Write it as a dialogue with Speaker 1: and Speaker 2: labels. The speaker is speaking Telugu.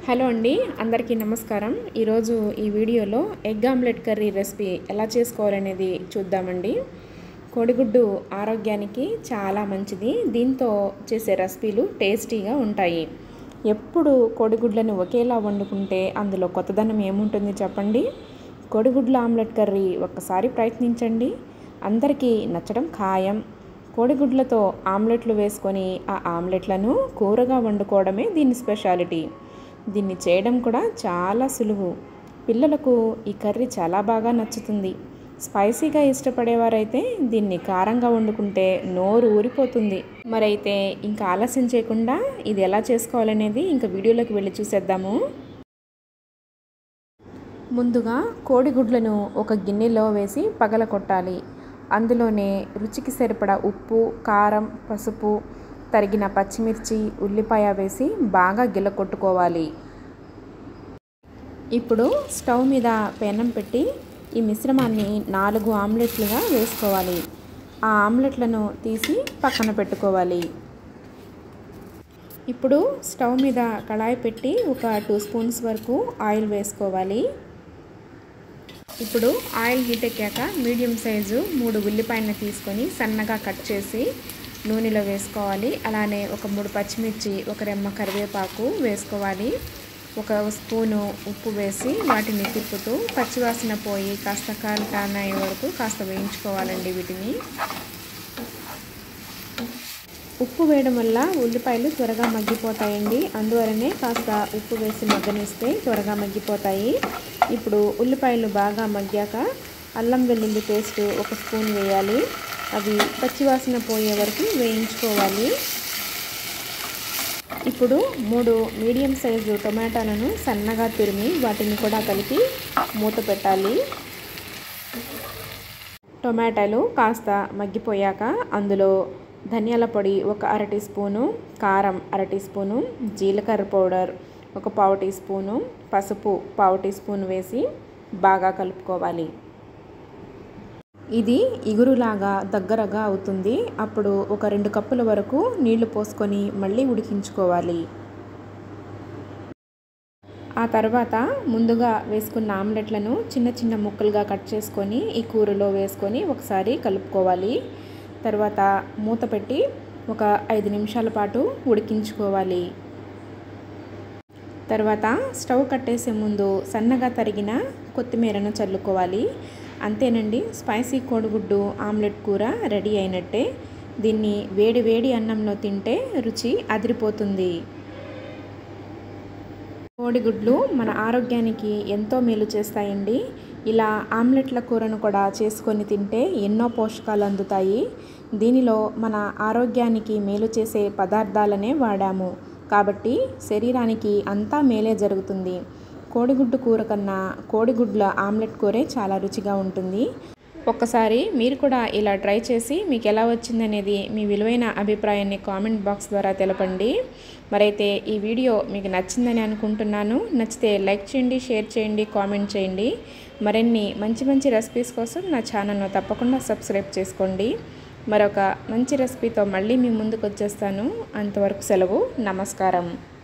Speaker 1: హలో అండి అందరికీ నమస్కారం ఈరోజు ఈ వీడియోలో ఎగ్ ఆమ్లెట్ కర్రీ రెసిపీ ఎలా చేసుకోవాలనేది చూద్దామండి కోడిగుడ్డు ఆరోగ్యానికి చాలా మంచిది దీంతో చేసే రెసిపీలు టేస్టీగా ఉంటాయి ఎప్పుడు కోడిగుడ్లను ఒకేలా వండుకుంటే అందులో కొత్తదనం ఏముంటుంది చెప్పండి కోడిగుడ్ల ఆమ్లెట్ కర్రీ ఒక్కసారి ప్రయత్నించండి అందరికీ నచ్చడం ఖాయం కోడిగుడ్లతో ఆమ్లెట్లు వేసుకొని ఆ ఆమ్లెట్లను కూరగా వండుకోవడమే దీని స్పెషాలిటీ దీన్ని చేయడం కూడా చాలా సులువు పిల్లలకు ఈ కర్రీ చాలా బాగా నచ్చుతుంది స్పైసీగా ఇష్టపడేవారైతే దీన్ని కారంగా వండుకుంటే నోరు ఊరిపోతుంది మరైతే ఇంకా ఆలస్యం చేయకుండా ఇది ఎలా చేసుకోవాలనేది ఇంకా వీడియోలోకి వెళ్ళి చూసేద్దాము ముందుగా కోడిగుడ్లను ఒక గిన్నెలో వేసి పగల కొట్టాలి అందులోనే రుచికి సరిపడా ఉప్పు కారం పసుపు తరిగిన పచ్చిమిర్చి ఉల్లిపాయ వేసి బాగా గిలకొట్టుకోవాలి ఇప్పుడు స్టవ్ మీద పెనం పెట్టి ఈ మిశ్రమాన్ని నాలుగు ఆమ్లెట్లుగా వేసుకోవాలి ఆ ఆమ్లెట్లను తీసి పక్కన పెట్టుకోవాలి ఇప్పుడు స్టవ్ మీద కళాయి పెట్టి ఒక టూ స్పూన్స్ వరకు ఆయిల్ వేసుకోవాలి ఇప్పుడు ఆయిల్ హీట్ ఎక్కాక మీడియం సైజు మూడు ఉల్లిపాయలను తీసుకొని సన్నగా కట్ చేసి నూనెలో వేసుకోవాలి అలానే ఒక మూడు పచ్చిమిర్చి ఒక రెమ్మ కరివేపాకు వేసుకోవాలి ఒక స్పూను ఉప్పు వేసి వాటిని తిప్పుతూ పచ్చివాసన పోయి కాస్త కాలిటాన్ అయ్యే వరకు కాస్త వేయించుకోవాలండి వీటిని ఉప్పు వేయడం వల్ల ఉల్లిపాయలు త్వరగా మగ్గిపోతాయండి అందువలనే కాస్త ఉప్పు వేసి మగ్గనిస్తే త్వరగా మగ్గిపోతాయి ఇప్పుడు ఉల్లిపాయలు బాగా మగ్గాక అల్లం వెల్లుల్లి పేస్ట్ ఒక స్పూన్ వేయాలి అవి పచ్చివాసన పోయే వరకు వేయించుకోవాలి ఇప్పుడు మూడు మీడియం సైజు టొమాటాలను సన్నగా తురిమి వాటిని కూడా కలిపి మూత పెట్టాలి టొమాటాలు కాస్త మగ్గిపోయాక అందులో ధనియాల పొడి ఒక అర టీ స్పూను కారం అర టీ స్పూను జీలకర్ర పౌడర్ ఒక పావు టీ స్పూను పసుపు పావు టీ స్పూన్ వేసి బాగా కలుపుకోవాలి ఇది ఇగురులాగా దగ్గరగా అవుతుంది అప్పుడు ఒక రెండు కప్పుల వరకు నీళ్లు పోసుకొని మళ్ళీ ఉడికించుకోవాలి ఆ తర్వాత ముందుగా వేసుకున్న ఆమ్లెట్లను చిన్న చిన్న ముక్కలుగా కట్ చేసుకొని ఈ కూరలో వేసుకొని ఒకసారి కలుపుకోవాలి తర్వాత మూత పెట్టి ఒక ఐదు నిమిషాల పాటు ఉడికించుకోవాలి తర్వాత స్టవ్ కట్టేసే ముందు సన్నగా తరిగిన కొత్తిమీరను చల్లుకోవాలి అంతేనండి స్పైసీ కోడిగుడ్డు ఆమ్లెట్ కూర రెడీ అయినట్టే దీన్ని వేడి వేడి అన్నంలో తింటే రుచి అదిరిపోతుంది కోడిగుడ్లు మన ఆరోగ్యానికి ఎంతో మేలు చేస్తాయండి ఇలా ఆమ్లెట్ల కూరను కూడా చేసుకొని తింటే ఎన్నో పోషకాలు అందుతాయి దీనిలో మన ఆరోగ్యానికి మేలు చేసే పదార్థాలనే వాడాము కాబట్టి శరీరానికి అంతా మేలే జరుగుతుంది కోడిగుడ్డు కూర కన్నా కోడిగుడ్ల ఆమ్లెట్ కూరే చాలా రుచిగా ఉంటుంది ఒక్కసారి మీరు కూడా ఇలా ట్రై చేసి మీకు ఎలా వచ్చిందనేది మీ విలువైన అభిప్రాయాన్ని కామెంట్ బాక్స్ ద్వారా తెలపండి మరైతే ఈ వీడియో మీకు నచ్చిందని అనుకుంటున్నాను నచ్చితే లైక్ చేయండి షేర్ చేయండి కామెంట్ చేయండి మరిన్ని మంచి మంచి రెసిపీస్ కోసం నా ఛానల్ను తప్పకుండా సబ్స్క్రైబ్ చేసుకోండి మరొక మంచి రెసిపీతో మళ్ళీ మీ ముందుకు వచ్చేస్తాను అంతవరకు సెలవు నమస్కారం